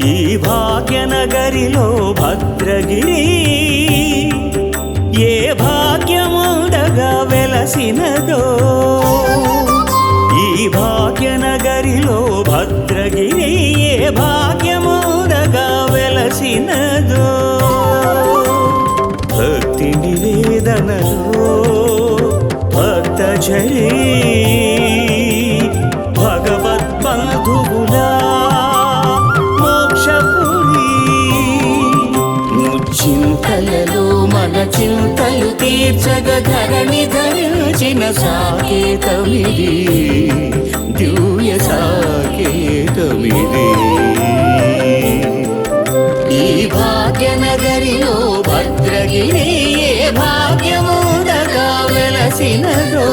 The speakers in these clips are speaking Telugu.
ఈ భాగ్యనగరిలో భద్రగిరి ఏ భాగ్యముండగా వెలసినదో ఈ భాగ్యనగరిలో భద్రగిరి ఏ భాగ్యముండగా వెలసినదో భక్తి నివేదనలో భక్తజరీ భగవద్బంధువులా మోక్షపురి ముచ్చింతలలో మన చింతలు తీర్చగ ధరణి ధరించిన సాకేతమిది దివ్య సాకేతమిది ఈ భాగ్యనగరిలో భద్రగిరి ఏ భాగ్యముండగా వెలసినదో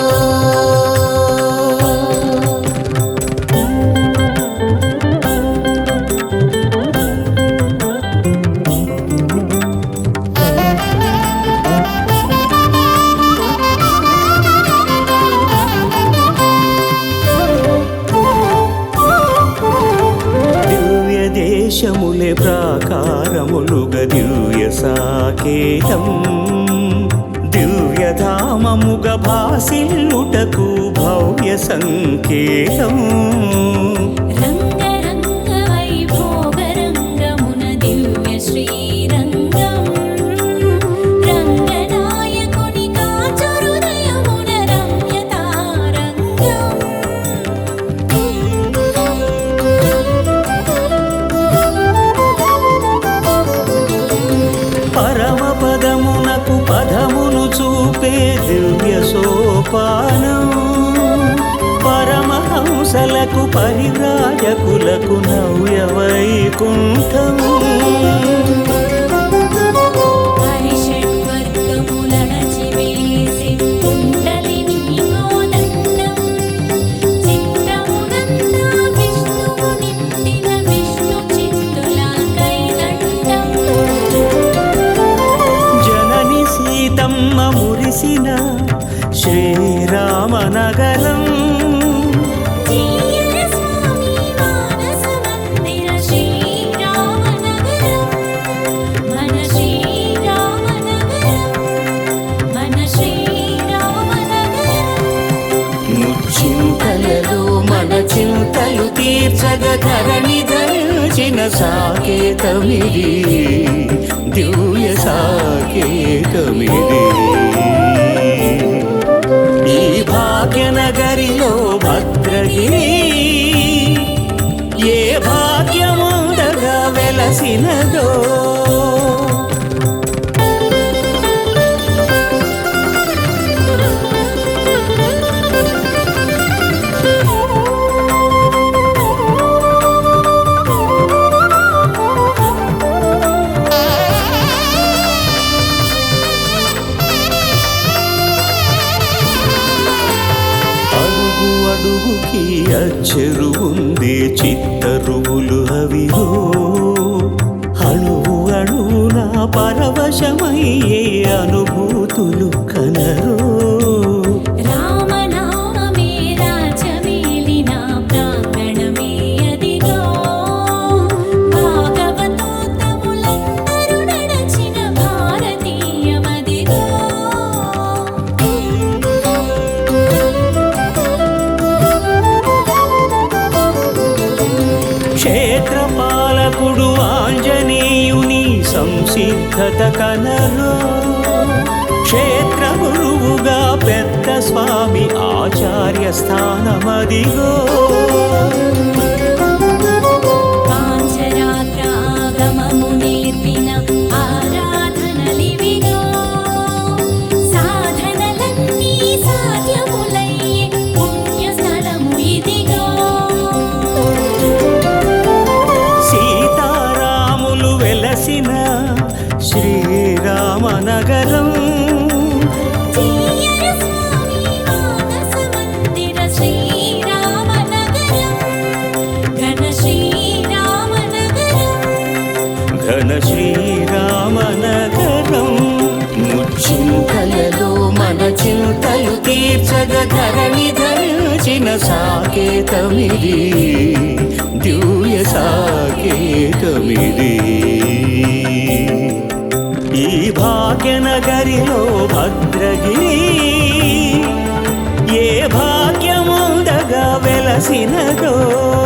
దివ్య దేశములే ప్రాకారములుగ దివ్య సాకేతం దివ్యధామముగ భాసిల్లుటకు భవ్య సంకేతం రంగరంగ వైభోగరంగమున దివ్య శ్రీరంగం రంగనాయకుని కాచురుదయమున పరమ పదమునకు పదమును చూపే దివ్య సోపానం పరమహంసలకు పరివ్రాజకులకు నవ్య వైకుంఠం హరిషడ్వర్గములణచి వేసి కుండలిని గోదండం చిత్తమునంతా విష్ణువు నిండిన విష్ణు చిత్తుల కైదండం జనని సీతమ్మ మురిసిన శ్రీరామనగరం జీయర స్వామి మానస మందిర శ్రీరామనగరం మన శ్రీరామనగరం మన శ్రీరామనగరం ముచ్చింతలలో మన చింతలు తీర్చగ ధరణి ధరించిన సాకేతమిది దివ్య సాకేతమిది ఈ భాగ్యనగరిలో భద్రగిరి ఏ భాగ్యముండగా వెలసినదో అడుగు అడుగుకి అచ్చెరు ఉంది చిత్తరువులు అవిరో అణువు అణువున పరవశమయ్యే అనుభూతులు కనరో రామనామే రాజమేలిన ప్రాంగణమే అదిగో భాగవతోత్తములందరూ నడచిన భారతీయమదిగో క్షేత్రపాలకుడు ఆంజనేయుని సంసిద్ధత కనరో క్షేత్ర గురువుగా పెద్ద స్వామి ఆచార్య స్థానమదిగో పాంచరాత్రాగమము నేర్పిన ఆరాధనలివిగో సాధనలన్నీ సాధ్యములయ్యే పుణ్యస్థలము ఇదిగో సీతారాములు వెలసిన శ్రీరామనగరం జీయర స్వామి మానస మందిర శ్రీరామనగరం ఘన శ్రీరామనగరం ఘన శ్రీరామనగరం ముచ్చింతలలో మన చింతలు తీర్చగ ధరణి ధరించిన సాకేతమిది దివ్య సాకేతమిది ఈ భాగ్యనగరిలో భద్రగిరి ఏ భాగ్యముందగా వెలసినదో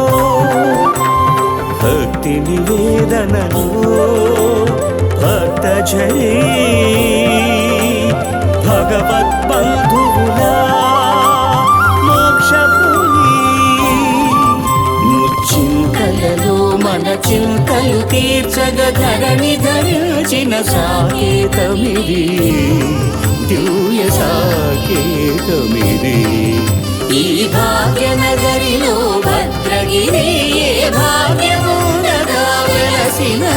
భక్తి నివేదనలో భక్తజలి భగవద్బంధువులా మోక్షపురి ముచ్చింతలలో మన చింతలు తీర్చగ ధరణి ధరించిన సాకేతమిది దివ్య సాకేతమిది ఈ భాగ్యనగరిలో భద్రగిరి ఏ భాగ్యముండగా వెలసిన